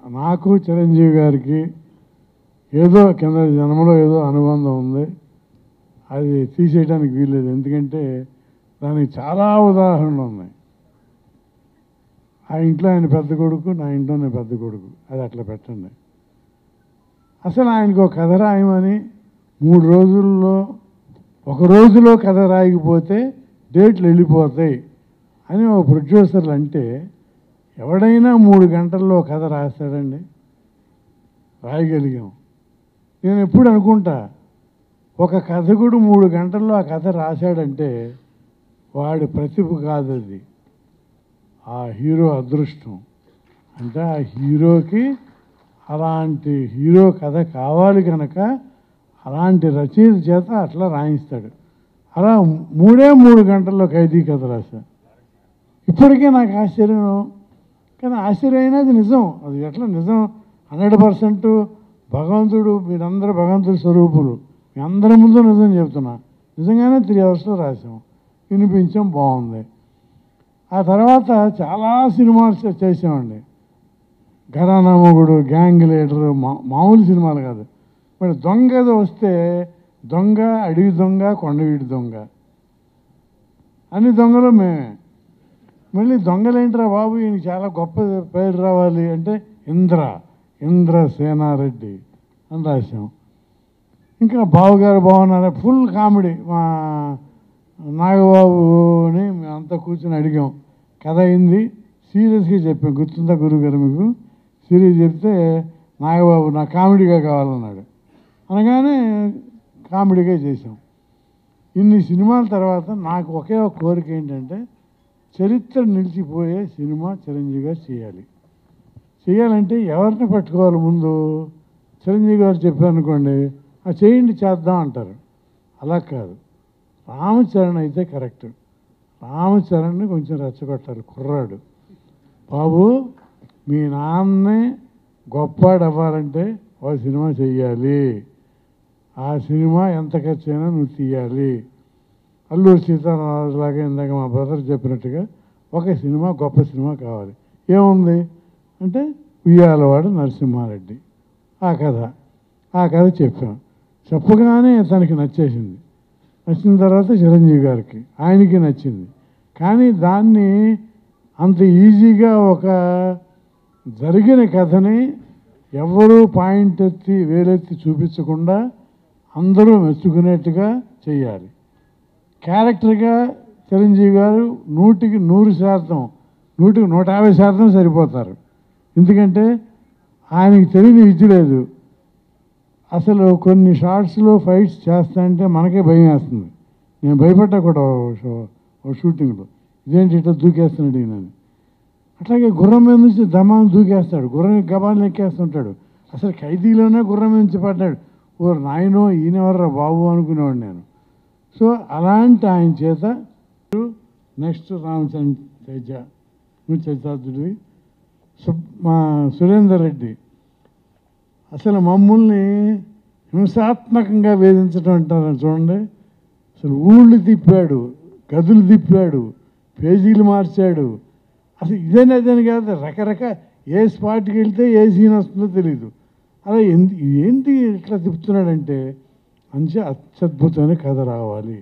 నాకు చిరంజీవి గారికి ఏదో కింద జన్మలో ఏదో అనుబంధం ఉంది అది తీసేయడానికి వీల్లేదు ఎందుకంటే దానికి చాలా ఉదాహరణలు ఉన్నాయి ఆ ఇంట్లో ఆయన పెద్ద కొడుకు నా ఇంట్లో నేను పెద్ద కొడుకు అది అట్లా పెట్టండి అసలు ఆయనకు ఒక కథ రాయమని మూడు రోజుల్లో ఒక రోజులో కథ రాయకపోతే డేట్లు వెళ్ళిపోతాయి అని ఒక ప్రొడ్యూసర్లు అంటే ఎవడైనా మూడు గంటల్లో కథ రాస్తాడండి రాయగలిగాం నేను ఎప్పుడు అనుకుంటా ఒక కథకుడు మూడు గంటల్లో ఆ కథ రాశాడంటే వాడి ప్రతిభ కాదు అది ఆ హీరో అదృష్టం అంటే ఆ హీరోకి అలాంటి హీరో కథ కావాలి కనుక అలాంటి రచయిత చేత అట్లా రాయిస్తాడు అలా మూడే మూడు గంటల్లో ఖైదీ కథ రాశా ఇప్పటికే నాకు ఆశ్చర్యం కానీ ఆశ్చర్యం అయినా అది నిజం అది ఎట్లా నిజం హండ్రెడ్ పర్సెంట్ భగవంతుడు మీరందరూ భగవంతుడి స్వరూపులు మీ అందరి ముందు నిజం చెప్తున్నా నిజంగానే త్రీ అవర్స్లో రాసాం వినిపించాం బాగుంది ఆ తర్వాత చాలా సినిమాలు చే- చేసామండి ఘరానా మొగుడు గ్యాంగ్ లీడరు మా మామూలు సినిమాలు కాదు మరి దొంగ ఏదో వస్తే దొంగ అడవి దొంగ కొండవీడి దొంగ అన్ని దొంగలు మేమే మళ్ళీ దొంగలేంట్రా బాబు ఈయన చాలా గొప్ప పేరు రావాలి అంటే ఇంద్ర ఇంద్ర సేనారెడ్డి అని రాసాం ఇంకా బావగారు బాగున్నారా ఫుల్ కామెడీ మా నాగబాబుని మేమంతా కూర్చొని అడిగాం కథ అయింది సీరియస్గా చెప్పాం గుర్తుందా గురుగారు మీకు సీరియస్ చెప్తే నాగబాబు నా కామెడీగా కావాలన్నాడు అనగానే కామెడీగా చేసాం ఇన్ని సినిమాల తర్వాత నాకు ఒకే ఒక కోరిక ఏంటంటే చరిత్ర నిలిచిపోయే సినిమా చిరంజీవి గారు చేయాలి చేయాలంటే ఎవరిని పట్టుకోవాలి ముందు చిరంజీవి గారు చెప్పారనుకోండి "ఆ, చేయండి చేద్దాం అంటారు అలా కాదు రామచరణ్ అయితే కరెక్ట్ రామచరణ్ని కొంచెం రెచ్చగొట్టాలి కుర్రాడు బాబు మీ నాన్నే గొప్పవాడు అవ్వాలంటే ఒక సినిమా చెయ్యాలి ఆ సినిమా ఎంత ఖర్చు అయినా నువ్వు తీయాలి అల్లూరు సీతారామరాజు లాగా ఇందాక మా బ్రదర్ చెప్పినట్టుగా ఒక సినిమా గొప్ప సినిమా కావాలి ఏముంది అంటే ఉయ్యాలవాడు నరసింహారెడ్డి ఆ కథ ఆ కథ చెప్పాం చెప్పగానే తనకి నచ్చేసింది నచ్చిన తర్వాత చిరంజీవి గారికి ఆయనకి నచ్చింది కానీ దాన్ని అంత ఈజీగా ఒక జరిగిన కథని ఎవరూ పాయింట్ ఎత్తి వేలెత్తి చూపించకుండా అందరూ మెచ్చుకునేట్టుగా చేయాలి క్యారెక్టర్గా చిరంజీవి గారు నూటికి నూరు శాతం నూటికి నూట యాభై శాతం సరిపోతారు ఎందుకంటే ఆయనకి తెలియని విద్య లేదు అసలు కొన్ని షార్ట్స్లో ఫైట్స్ చేస్తా అంటే మనకే భయం వేస్తుంది నేను భయపడ్డా కూడా ఓ షో- ఓ షూటింగ్లో ఇదేంటి ఇట్లా దూకేస్తున్నాడు ఈయన అని. అట్లాగే గుర్రం మీద నుంచి దమాన్ దూకేస్తాడు గుర్రం గబాన్ని ఎక్కేస్తుంటాడు అసలు ఖైదీలోనే గుర్రం మీద నుంచి పడ్డాడు ఓ నాయనో ఈయనెవర్రా బాబు అనుకునేవాడు నేను సో అలాంటి ఆయన చేత నెక్స్ట్ రామచంద్ర తేజ నువ్వు చరితార్థుడివి సు- మా సురేందర్ రెడ్డి అసలు మమ్మల్ని హింసాత్మకంగా వేధించడం అంటారు చూడండి అసలు ఊళ్ళు తిప్పాడు గదులు తిప్పాడు పేజీలు మార్చాడు అసలు ఇదేనా అదని కాదు రకరకాల ఏ స్పాట్కి వెళ్తే ఏ సీన్ వస్తుందో తెలియదు అలా ఎందు ఏంటి ఇట్లా తిప్పుతున్నాడంటే మంచి అత్యద్భుతమైన కథ రావాలి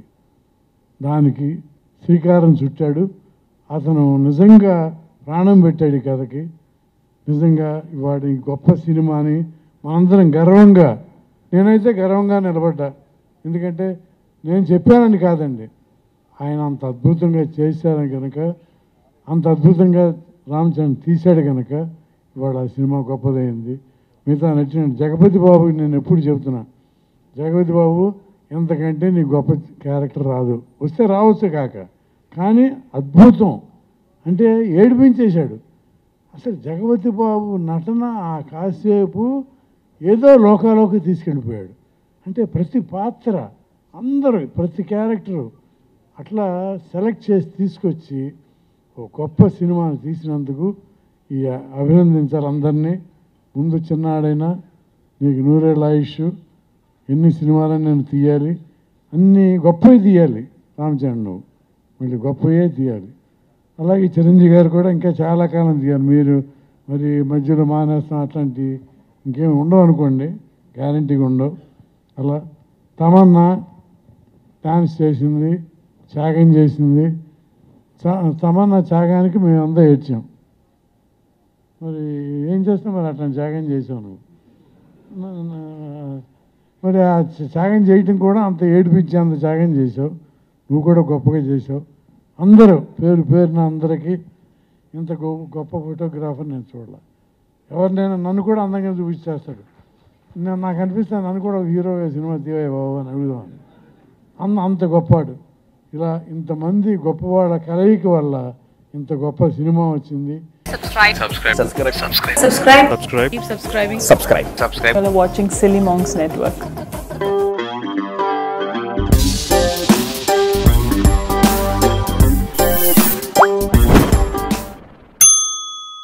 దానికి శ్రీకారం చుట్టాడు అతను నిజంగా ప్రాణం పెట్టాడు ఈ కథకి నిజంగా వాడి గొప్ప సినిమాని మనందరం గర్వంగా నేనైతే గర్వంగా నిలబడ్డా ఎందుకంటే నేను చెప్పానని కాదండి ఆయన అంత అద్భుతంగా చేశారని కనుక అంత అద్భుతంగా రామచంద్ర తీశాడు కనుక ఇవాళ ఆ సినిమా గొప్పదైంది మిగతా నచ్చిన జగపతి బాబుకి నేను ఎప్పుడు చెబుతున్నా జగపతి బాబు ఎంతకంటే నీ గొప్ప క్యారెక్టర్ రాదు వస్తే రావచ్చు కాక కానీ అద్భుతం అంటే ఏడిపించేశాడు అసలు జగపతి బాబు నటన ఆ కాసేపు ఏదో లోకాలోకి తీసుకెళ్ళిపోయాడు అంటే ప్రతి పాత్ర అందరూ ప్రతి క్యారెక్టరు అట్లా సెలెక్ట్ చేసి తీసుకొచ్చి ఒక గొప్ప సినిమాను తీసినందుకు ఈ అభినందించాలి అందరినీ ముందు చిన్నాడైనా నీకు నూరేళ్ళ ఆయుష్ ఎన్ని సినిమాలని నేను తీయాలి అన్నీ గొప్పవి తీయాలి రామచంద్ర నువ్వు మళ్ళీ గొప్పవే తీయాలి అలాగే చిరంజీవి గారు కూడా ఇంకా చాలా కాలం తీయాలి మీరు మరి మధ్యలో మానేస్తాం అట్లాంటి ఇంకేం ఉండవు అనుకోండి గ్యారంటీగా ఉండవు అలా తమన్నా డాన్స్ చేసింది త్యాగం చేసింది చ- తమన్నా త్యాగానికి మేము అంతా ఏడ్చాం మరి ఏం చేస్తాం మరి అట్లా త్యాగం చేసావు నువ్వు నా- నా- మరి ఆ త్య- త్యాగం చేయటం కూడా అంత ఏడిపించి అంత త్యాగం చేసావు నువ్వు కూడా గొప్పగా చేసావు అందరూ పేరు పేరున అందరికీ ఇంత గొప్ప గొప్ప ఫోటోగ్రాఫర్ నేను చూడలే ఎవరినైనా నన్ను కూడా అందంగా చూపించేస్తాడు నేను నాకు అనిపిస్తుంది నన్ను కూడా ఒక హీరో సినిమా తీవే బాబు అని అడుగుదామని అన్న అంత గొప్పవాడు ఇలా ఇంతమంది గొప్పవాళ్ళ కలయిక వల్ల ఇంత గొప్ప సినిమా వచ్చింది subscribe subscribe subscribe subscribe subscribe subscribe keep subscribing subscribe subscribe You're watching Silly Monks Network.